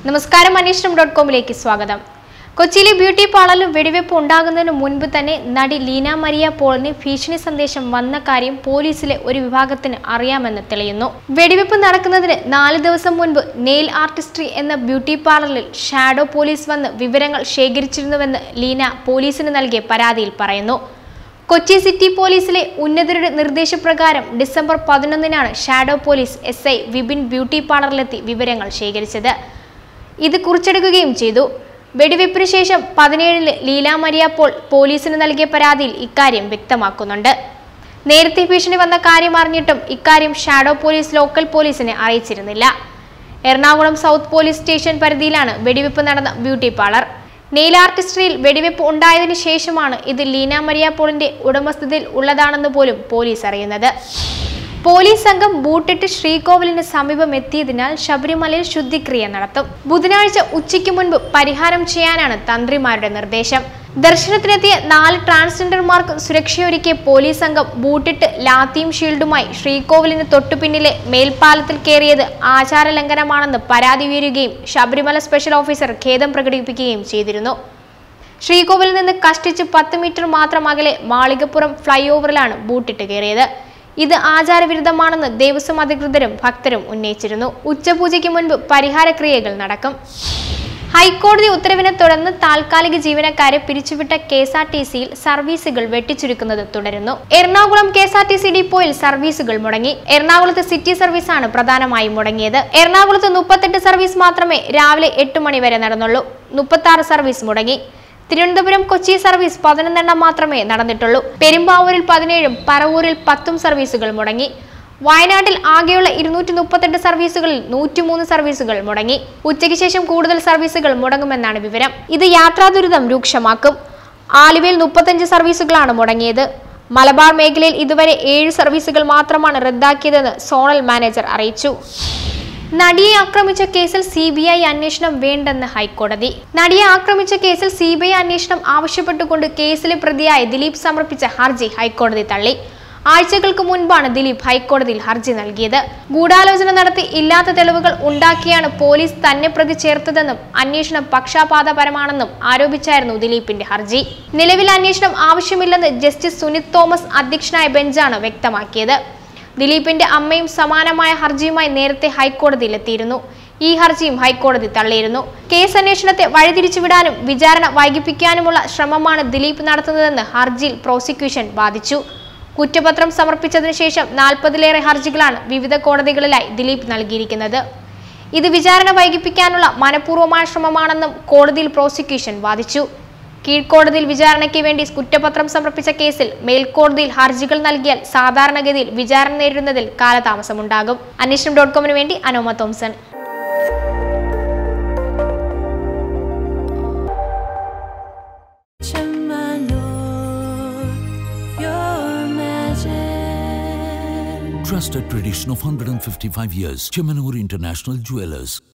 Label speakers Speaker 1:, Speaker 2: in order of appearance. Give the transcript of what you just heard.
Speaker 1: നമസ്കാരം അന്വേഷണം ഡോട്ട് കോമിലേക്ക് സ്വാഗതം കൊച്ചിയിലെ ബ്യൂട്ടി പാർലറിൽ വെടിവെപ്പ് ഉണ്ടാകുന്നതിന് മുൻപ് തന്നെ നടി ലീന മരിയ പോളിന് ഭീഷണി സന്ദേശം വന്ന കാര്യം പോലീസിലെ ഒരു വിഭാഗത്തിന് അറിയാമെന്ന് തെളിയുന്നു വെടിവെപ്പ് നടക്കുന്നതിന് നാല് ദിവസം മുൻപ് നെയിൽ ആർട്ടിസ്ട്രി എന്ന ബ്യൂട്ടി പാർലറിൽ ഷാഡോ പോലീസ് വന്ന് വിവരങ്ങൾ ശേഖരിച്ചിരുന്നുവെന്ന് ലീന പോലീസിന് നൽകിയ പരാതിയിൽ പറയുന്നു കൊച്ചി സിറ്റി പോലീസിലെ ഉന്നതരുടെ നിർദ്ദേശപ്രകാരം ഡിസംബർ പതിനൊന്നിനാണ് shadow police S I Vipin beauty പാർലറിലെത്തി വിവരങ്ങൾ ശേഖരിച്ചത് ഇത് കുറിച്ചെടുക്കുകയും ചെയ്തു വെടിവെപ്പിന് ശേഷം പതിനേഴിന് ലീല മരിയ പോൾ പോലീസിന് നൽകിയ പരാതിയിൽ ഇക്കാര്യം വ്യക്തമാക്കുന്നുണ്ട് നേരത്തെ ഭീഷണി വന്ന കാര്യം അറിഞ്ഞിട്ടും ഇക്കാര്യം ഷാഡോ പോലീസ് ലോക്കൽ പോലീസിനെ അറിയിച്ചിരുന്നില്ല എറണാകുളം സൗത്ത് പോലീസ് സ്റ്റേഷൻ പരിധിയിലാണ് വെടിവെപ്പ് നടന്ന ബ്യൂട്ടി പാർലർ നെയിൽ ആർട്ടിസ്ട്രിയിൽ വെടിവെപ്പ് ഉണ്ടായതിനു ശേഷമാണ് ഇത് ലീന മരിയ പോളിന്റെ ഉടമസ്ഥതയിൽ ഉള്ളതാണെന്ന് പോലും പോലീസ് അറിയുന്നത് പോലീസ് സംഘം ബൂട്ടിട്ട് ശ്രീകോവിലിന് സമീപം എത്തിയതിനാൽ ശബരിമലയിൽ ശുദ്ധിക്രിയ നടത്തും ബുധനാഴ്ച ഉച്ചയ്ക്ക് മുൻപ് പരിഹാരം ചെയ്യാനാണ് തന്ത്രിമാരുടെ നിർദ്ദേശം ദർശനത്തിനെത്തിയ നാല് ട്രാൻസ്ജെൻഡർമാർക്ക് സുരക്ഷയൊരുക്കിയ പോലീസ് സംഘം ബൂട്ടിട്ട് ലാത്തിയും ഷീൽഡുമായി ശ്രീകോവിലിന് തൊട്ടുപിന്നിലെ മേൽപ്പാലത്തിൽ കയറിയത് ആചാര ലംഘനമാണെന്ന് പരാതി ഉയരുകയും ശബരിമല സ്പെഷ്യൽ ഓഫീസർ ഖേദം പ്രകടിപ്പിക്കുകയും ചെയ്തിരുന്നു ശ്രീകോവിലിൽ നിന്ന് കഷ്ടിച്ച് പത്ത് മീറ്റർ മാത്രം അകലെ മാളികപ്പുറം ഫ്ലൈ ഓവറിലാണ് ബൂട്ടിട്ട് കയറിയത് ഇത് ആചാരവിരുദ്ധമാണെന്ന് ദേവസ്വം അധികൃതരും ഭക്തരും ഉന്നയിച്ചിരുന്നു ഉച്ചപൂജയ്ക്ക് മുൻപ് പരിഹാരക്രിയകൾ നടക്കും ഹൈക്കോടതി ഉത്തരവിനെ തുടർന്ന് താൽക്കാലിക ജീവനക്കാരെ പിരിച്ചുവിട്ട കെ എസ് ആർ ടി സിയിൽ സർവീസുകൾ വെട്ടിച്ചുരുക്കുന്നത് തുടരുന്നു Ernakulam K S R T C ഡിപ്പോയിൽ സർവീസുകൾ മുടങ്ങി എറണാകുളത്ത് സിറ്റി സർവീസാണ് പ്രധാനമായും മുടങ്ങിയത് എറണാകുളത്ത് മുപ്പത്തെട്ട് സർവീസ് മാത്രമേ രാവിലെ എട്ട് മണി വരെ നടന്നുള്ളൂ മുപ്പത്തി ആറ് സർവീസ് മുടങ്ങി തിരുവനന്തപുരം കൊച്ചി സർവീസ് പതിനൊന്നെണ്ണം മാത്രമേ നടന്നിട്ടുള്ളൂ പെരുമ്പാവൂരിൽ പതിനേഴും പറവൂരിൽ പത്തും സർവീസുകൾ മുടങ്ങി വയനാട്ടിൽ ആകെയുള്ള ഇരുന്നൂറ്റി മുപ്പത്തെട്ട് സർവീസുകളിൽ നൂറ്റിമൂന്ന് സർവീസുകൾ മുടങ്ങി ഉച്ചയ്ക്ക് ശേഷം കൂടുതൽ സർവീസുകൾ മുടങ്ങുമെന്നാണ് വിവരം ഇത് യാത്രാ ദുരിതം രൂക്ഷമാക്കും ആലുവയിൽ മുപ്പത്തഞ്ച് സർവീസുകളാണ് മുടങ്ങിയത് മലബാർ മേഖലയിൽ ഇതുവരെ ഏഴ് സർവീസുകൾ മാത്രമാണ് റദ്ദാക്കിയതെന്ന് സോണൽ മാനേജർ അറിയിച്ചു നടിയെ ആക്രമിച്ച കേസിൽ സി ബി ഐ അന്വേഷണം വേണ്ടെന്ന് ഹൈക്കോടതി നടിയെ ആക്രമിച്ച കേസിൽ സി ബി ഐ അന്വേഷണം ആവശ്യപ്പെട്ടുകൊണ്ട് കേസിലെ പ്രതിയായ ദിലീപ് സമർപ്പിച്ച ഹർജി ഹൈക്കോടതി തള്ളി ആഴ്ചകൾക്ക് മുൻപാണ് ദിലീപ് ഹൈക്കോടതിയിൽ ഹർജി നൽകിയത് ഗൂഢാലോചന നടത്തി ഇല്ലാത്ത തെളിവുകൾ ഉണ്ടാക്കിയാണ് പോലീസ് തന്നെ പ്രതി ചേർത്തതെന്നും അന്വേഷണം പക്ഷാപാതപരമാണെന്നും ആരോപിച്ചായിരുന്നു ദിലീപിന്റെ ഹർജി നിലവിൽ അന്വേഷണം ആവശ്യമില്ലെന്ന് ജസ്റ്റിസ് സുനിത് തോമസ് അധ്യക്ഷനായ ബെഞ്ചാണ് വ്യക്തമാക്കിയത് ദിലീപിന്റെ അമ്മയും സമാനമായ ഹർജിയുമായി നേരത്തെ ഹൈക്കോടതിയിലെത്തിയിരുന്നു ഈ ഹർജിയും ഹൈക്കോടതി തള്ളിയിരുന്നു കേസ് അന്വേഷണത്തെ വഴിതിരിച്ചുവിടാനും വിചാരണ വൈകിപ്പിക്കാനുമുള്ള ശ്രമമാണ് ദിലീപ് നടത്തുന്നതെന്ന് ഹർജിയിൽ പ്രോസിക്യൂഷൻ വാദിച്ചു കുറ്റപത്രം സമർപ്പിച്ചതിനു ശേഷം നാൽപ്പതിലേറെ ഹർജികളാണ് വിവിധ കോടതികളിലായി ദിലീപ് നൽകിയിരിക്കുന്നത് ഇത് വിചാരണ വൈകിപ്പിക്കാനുള്ള മനഃപൂർവ്വമായ ശ്രമമാണെന്നും കോടതിയിൽ പ്രോസിക്യൂഷൻ വാദിച്ചു കീഴ്ക്കോടതിയിൽ വിചാരണയ്ക്ക് വേണ്ടി കുറ്റപത്രം സമർപ്പിച്ച കേസിൽ മേൽക്കോടതിയിൽ ഹർജികൾ നൽകിയാൽ സാധാരണഗതിയിൽ വിചാരണ നേരിടുന്നതിൽ കാലതാമസമുണ്ടാകും അന്വേഷണം ഡോട്ട് കോമിന് വേണ്ടി Anoma Thomson
Speaker 2: Your magic.
Speaker 3: Trusted tradition of 155 years. Chemanur International Jewelers.